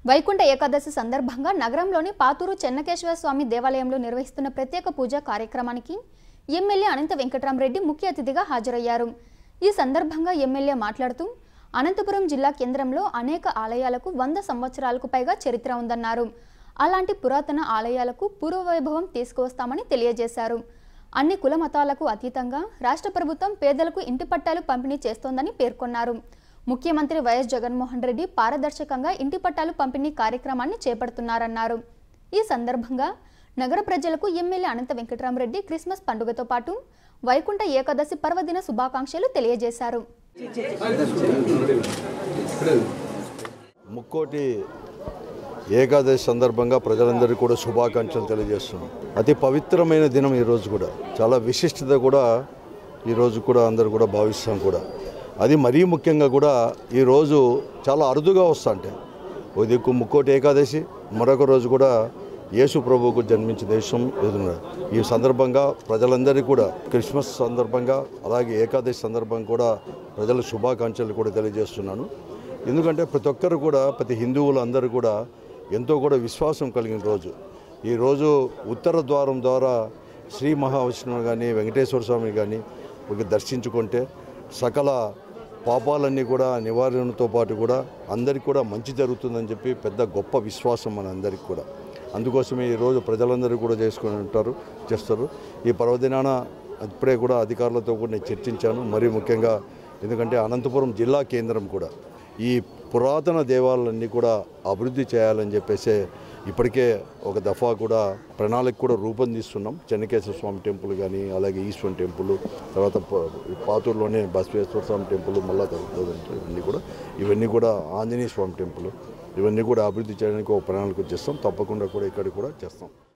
వైకుంఠ ఏకాదశి సందర్భంగా నగరంలోని పాతూరు చెన్నకేశ్వర స్వామి దేవాలయంలో నిర్వహిస్తున్న ప్రత్యేక పూజా కార్యక్రమానికి ఎమ్మెల్యే అనంత వెంకట్రామరెడ్డి ముఖ్య అతిథిగా హాజరయ్యారు ఈ సందర్భంగా ఎమ్మెల్యే మాట్లాడుతూ అనంతపురం జిల్లా కేంద్రంలో అనేక ఆలయాలకు వంద సంవత్సరాలకు పైగా చరిత్ర ఉందన్నారు అలాంటి పురాతన ఆలయాలకు పూర్వవైభవం తీసుకువస్తామని తెలియజేశారు అన్ని కుల మతాలకు అతీతంగా రాష్ట్ర ప్రభుత్వం పేదలకు ఇంటి పట్టాలు పంపిణీ చేస్తోందని పేర్కొన్నారు ముఖ్యమంత్రి వైఎస్ జగన్మోహన్ రెడ్డి పారదర్శకంగా ఇంటి పట్టాలు పంపిణీ కార్యక్రమాన్ని చేపడుతున్నారన్నారు ఈ సందర్భంగా నగర ప్రజలకు ఎమ్మెల్యే అనంత వెంకటరామరెడ్డి క్రిస్మస్ పండుగతో పాటు వైకుంఠ ఏకాదశి పర్వదిన శుభాకాంక్షలు తెలియజేశారు ముక్కోటి ఏకాదశి సందర్భంగా ప్రజలందరికీ కూడా శుభాకాంక్షలు తెలియజేస్తున్నాం అతి పవిత్రమైన దినం ఈరోజు కూడా చాలా విశిష్టత కూడా ఈరోజు కూడా అందరూ కూడా భావిస్తాం కూడా అది మరీ ముఖ్యంగా కూడా ఈరోజు చాలా అరుదుగా వస్తా అంటే ఓ దిక్కు ముక్కోటి ఏకాదశి మరొక రోజు కూడా యేసు ప్రభువుకు జన్మించిన దేశం ఎదురున్నారు ఈ సందర్భంగా ప్రజలందరికీ కూడా క్రిస్మస్ సందర్భంగా అలాగే ఏకాదశి సందర్భంగా కూడా ప్రజల శుభాకాంక్షలు కూడా తెలియజేస్తున్నాను ఎందుకంటే ప్రతి ఒక్కరు కూడా ప్రతి హిందువులు అందరూ కూడా ఎంతో కూడా విశ్వాసం కలిగిన రోజు ఈ రోజు ఉత్తర ద్వారం ద్వారా శ్రీ మహావిష్ణువు కానీ వెంకటేశ్వర స్వామి కానీ ఒక దర్శించుకుంటే సకల పాపాలన్నీ కూడా నివారణతో పాటు కూడా అందరికీ కూడా మంచి జరుగుతుందని చెప్పి పెద్ద గొప్ప విశ్వాసం మన అందరికీ కూడా అందుకోసమే ఈరోజు ప్రజలందరూ కూడా చేసుకుని ఉంటారు చేస్తారు ఈ పర్వదినాన ఇప్పుడే కూడా అధికారులతో కూడా నేను చర్చించాను మరీ ముఖ్యంగా ఎందుకంటే అనంతపురం జిల్లా కేంద్రం కూడా ఈ పురాతన దేవాలయాలన్నీ కూడా అభివృద్ధి చేయాలని చెప్పేసి ఇప్పటికే ఒక దఫా కూడా ప్రణాళిక కూడా రూపొందిస్తున్నాం చెన్నకేశ్వర స్వామి టెంపుల్ కానీ అలాగే ఈశ్వరం టెంపుల్ తర్వాత ప- పాతూరులోనే బసవేశ్వర స్వామి టెంపుల్ మళ్ళా జరుగుతుంది ఇవన్నీ కూడా ఇవన్నీ కూడా ఆంజనేయ స్వామి టెంపుల్ ఇవన్నీ కూడా అభివృద్ధి చేయడానికి ఒక ప్రణాళిక చేస్తాం తప్పకుండా కూడా ఇక్కడ కూడా చేస్తాం